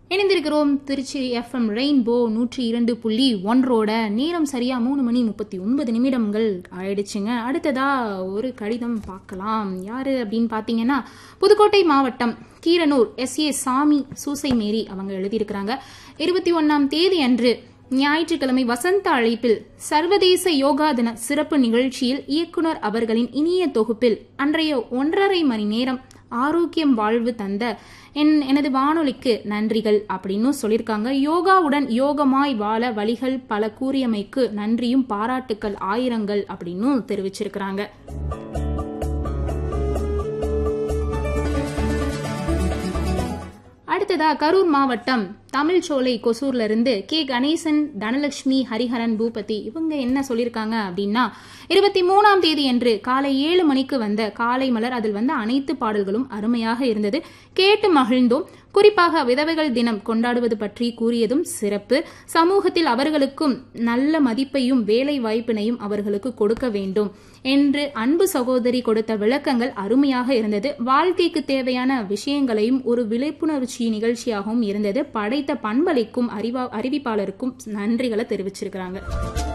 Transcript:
இணைந்திருக்கிறோம் Trichy FM rainbow நூற்றி இரண்டு புள்ளி ஒன்றோட நேரம் சரியா மூணு மணி முப்பத்தி ஒன்பது நிமிடங்கள் ஆயிடுச்சுங்க அடுத்ததா ஒரு கடிதம் பார்க்கலாம் யாரு அப்படின்னு பார்த்தீங்கன்னா புதுக்கோட்டை மாவட்டம் கீரனூர் எஸ் ஏ சாமி சூசை மேரி அவங்க எழுதியிருக்கிறாங்க இருபத்தி ஒன்னாம் தேதி அன்று ஞாயிற்றுக்கிழமை வசந்த அழைப்பில் சர்வதேச யோகா தின சிறப்பு நிகழ்ச்சியில் இயக்குனர் அவர்களின் இனிய தொகுப்பில் அன்றைய ஒன்றரை மணி நேரம் ஆரோக்கியம் வாழ்வு தந்த என் எனது வானொலிக்கு நன்றிகள் அப்படின்னு சொல்லியிருக்காங்க யோகாவுடன் யோகமாய் வாழ வழிகள் பல கூறியமைக்கு நன்றியும் பாராட்டுக்கள் ஆயிரங்கள் அப்படின்னு தெரிவிச்சிருக்கிறாங்க அடுத்ததா கரூர் மாவட்டம் தமிழ்ச்சோலை கொசூர்ல இருந்து கே கணேசன் தனலட்சுமி ஹரிஹரன் பூபதி இவங்க என்ன சொல்லியிருக்காங்க அப்படின்னா இருபத்தி மூணாம் தேதி அன்று காலை ஏழு மணிக்கு வந்த காலை மலர் அதில் வந்த அனைத்து பாடல்களும் அருமையாக இருந்தது கேட்டு மகிழ்ந்தோம் குறிப்பாக விதவைகள் தினம் கொண்டாடுவது பற்றி கூறியதும் சிறப்பு சமூகத்தில் அவர்களுக்கும் நல்ல மதிப்பையும் வேலை வாய்ப்பினையும் அவர்களுக்கு கொடுக்க வேண்டும் என்று அன்பு சகோதரி கொடுத்த விளக்கங்கள் அருமையாக இருந்தது வாழ்க்கைக்கு தேவையான விஷயங்களையும் ஒரு விழிப்புணர்ச்சி நிகழ்ச்சியாகவும் இருந்தது படைத்த பண்பலைக்கும் அறிவா அறிவிப்பாளருக்கும் நன்றிகளை தெரிவிச்சிருக்கிறாங்க